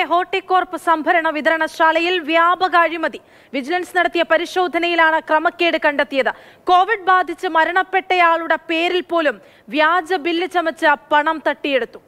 ഹോർട്ടികോർപ്പ് സംഭരണ വിതരണശാലയിൽ വ്യാപക അഴിമതി വിജിലൻസ് നടത്തിയ പരിശോധനയിലാണ് ക്രമക്കേട് കണ്ടെത്തിയത് കോവിഡ് ബാധിച്ച് മരണപ്പെട്ടയാളുടെ പേരിൽ പോലും വ്യാജ ബില്ല് ചമച്ച് പണം തട്ടിയെടുത്തു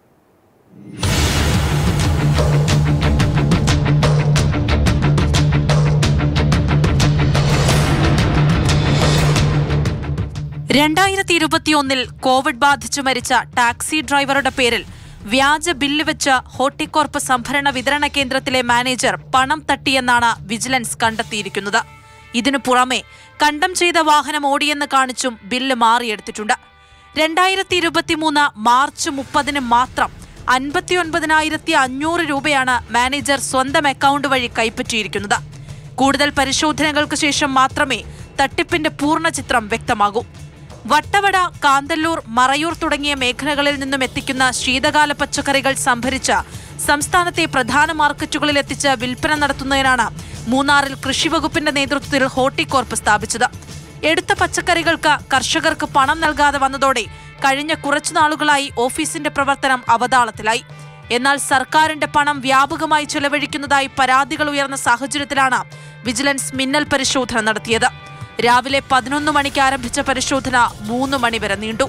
രണ്ടായിരത്തി ഇരുപത്തിയൊന്നിൽ കോവിഡ് ബാധിച്ചു മരിച്ച ടാക്സി ഡ്രൈവറുടെ പേരിൽ വ്യാജ ബില്ല് വെച്ച് ഹോർട്ടികോർപ്പ് സംഭരണ വിതരണ കേന്ദ്രത്തിലെ മാനേജർ പണം തട്ടിയെന്നാണ് വിജിലൻസ് കണ്ടെത്തിയിരിക്കുന്നത് ഇതിനു പുറമെ കണ്ടം ചെയ്ത വാഹനം ഓടിയെന്ന് കാണിച്ചും ബില്ല് മാറിയെടുത്തിട്ടുണ്ട് രണ്ടായിരത്തി ഇരുപത്തിമൂന്ന് മാർച്ച് മുപ്പതിന് മാത്രം അൻപത്തിയൊൻപതിനായിരത്തി അഞ്ഞൂറ് രൂപയാണ് മാനേജർ സ്വന്തം അക്കൗണ്ട് വഴി കൈപ്പറ്റിയിരിക്കുന്നത് കൂടുതൽ പരിശോധനകൾക്ക് ശേഷം മാത്രമേ തട്ടിപ്പിന്റെ പൂർണ്ണ ചിത്രം വ്യക്തമാകൂ വട്ടവട കാന്തല്ലൂർ മറയൂർ തുടങ്ങിയ മേഖലകളിൽ നിന്നും എത്തിക്കുന്ന ശീതകാല പച്ചക്കറികൾ സംഭരിച്ച് സംസ്ഥാനത്തെ പ്രധാന മാർക്കറ്റുകളിൽ എത്തിച്ച് വിൽപ്പന നടത്തുന്നതിനാണ് മൂന്നാറിൽ കൃഷിവകുപ്പിന്റെ നേതൃത്വത്തിൽ ഹോർട്ടികോർപ്പ് സ്ഥാപിച്ചത് എടുത്ത പച്ചക്കറികൾക്ക് കർഷകർക്ക് പണം നൽകാതെ വന്നതോടെ കഴിഞ്ഞ കുറച്ചു നാളുകളായി ഓഫീസിന്റെ പ്രവർത്തനം അവതാളത്തിലായി എന്നാൽ സർക്കാരിന്റെ പണം വ്യാപകമായി ചെലവഴിക്കുന്നതായി പരാതികൾ ഉയർന്ന സാഹചര്യത്തിലാണ് വിജിലൻസ് മിന്നൽ പരിശോധന നടത്തിയത് രാവിലെ പതിനൊന്ന് മണിക്ക് ആരംഭിച്ച പരിശോധന മൂന്ന് മണിവരെ നീണ്ടു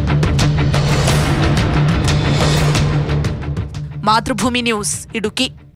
മാതൃഭൂമി ന്യൂസ് ഇടുക്കി